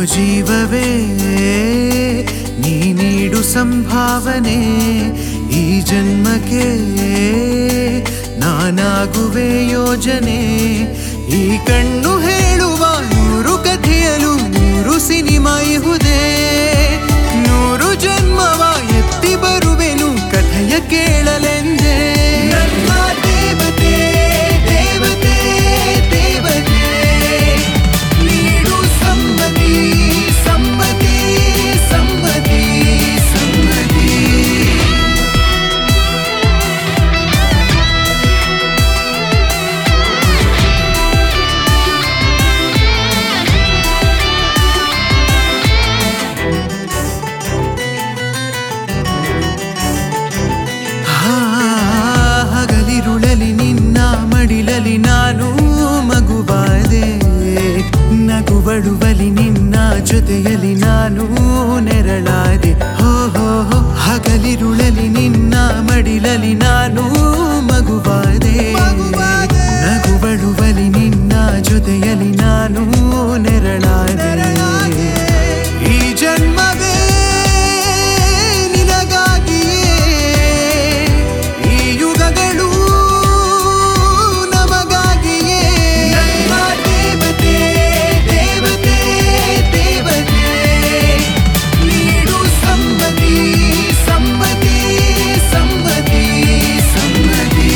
ಜೀವವೇ ನೀ ನೀಡು ಸಂಭಾವನೆ ಈ ಜನ್ಮಕ್ಕೆ ನಾನಾಗುವೆ ಯೋಜನೆ ಈ ಕಣ್ಣು ಹೇಳುವ ನೂರು ಕಥೆಯಲು ನೂರು ಸಿನಿಮಾ ಇಹುದೇ ನೂರು ಜನ್ಮವ ಎತ್ತಿ ಬರುವೆನು ಕಥೆಯ ಕೇಳಲೆಂದೇ ನನ್ನ ದೇವತೆ ದೇವತೆ ದೇವತೆ ನೀಡು ಸಮ್ಮತಿ ಸಮ್ಮತಿ ಸಮ್ಮತಿ ಸಮ್ಮತಿ ಹಾ, ಹಗಲಿರುಳಲಿ ನಿನ್ನ ಮಡಿಲಲಿ ನಾನು ಮಗುವಾದೆ ನಗುವಳುವಲಿ ನಿನ್ನ ಜೊತೆಯಲಿ ನಾನು ನೆರಳಾದೆ ಹೋ ಹೋ ಹೋ ಹಗಲಿರುಳಲಿ ನಿನ್ನ ಮಡಿಲಲಿ ನಾನು ಮಗುವಾದೆ ನಗುವಳುವಲಿ ನಿನ್ನ ಜೊತೆಯಲಿ ನಾನು ನೆರಳಾದೆ ಈ ಜನ್ಮವೇ ನಿನಗಾಗಿಯೇ ಈ ಯುಗಗಳು ನಮಗಾಗಿಯೇ ನಮ್ಮ ದೇವತೆ ದೇವತೆ ದೇವತೆ ನೀಡು ಸಮ್ಮತಿ ಸಮ್ಮತಿ ಸಮ್ಮತಿ ಸಮ್ಮತಿ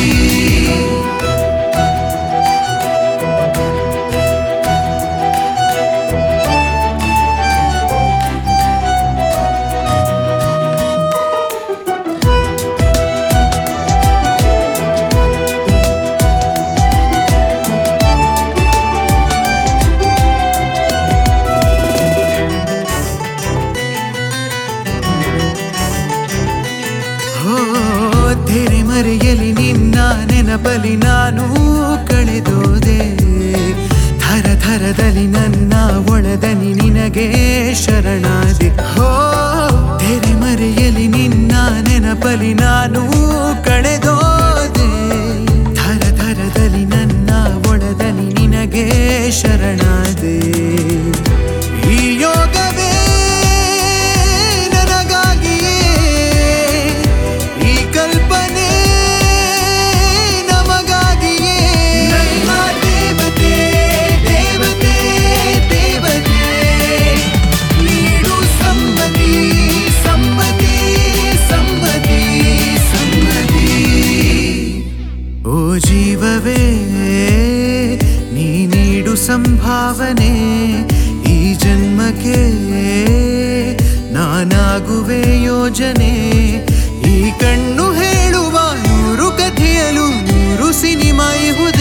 ಹೋ ತೆರೆ ಮರೆಯಲಿ ನಿನ್ನ ನೆನಪಲಿ ನಾನು ಕಳೆದೋದೆ ಥರ ಥರದಲ್ಲಿ ನನ್ನ ಒಳದನಿ ನಿನಗೆ ಶರಣಾದೆ ಹೋ ತೆರೆ ಮರೆಯಲಿ ನಿನ್ನ ನೆನಪಲಿ ನಾನು ಕಳೆದೋದೆ ಥರ ಥರದಲ್ಲಿ ನನ್ನ ಒಳದನಿ ನಿನಗೆ ಶರಣಾದೆ ಈ ಯೋಗವೇ ನನಗಾಗಿಯೇ ಈ ಕಲ್ಪನೆ ನಮಗಾಗಿಯೇ ನಮ್ಮ ದೇವತೆ ದೇವತೆ ದೇವತೆ ನೀಡು ಸಮ್ಮತಿ ಸಮ್ಮತಿ ಸಮ್ಮತಿ ಸಮ್ಮತಿ ಓ ಜೀವವೇ ನೀ ನೀಡು ಸಂಭಾವನೆ ಈ ಜನ್ಮಕ್ಕೆ ನಾನಾಗುವೆ ಯೋಜನೆ ಈ ಕಣ್ಣು ಹೇಳುವ ನೂರು ಕಥೆಯಲು ನೂರು ಸಿನಿಮಾ ಇಹುದೇ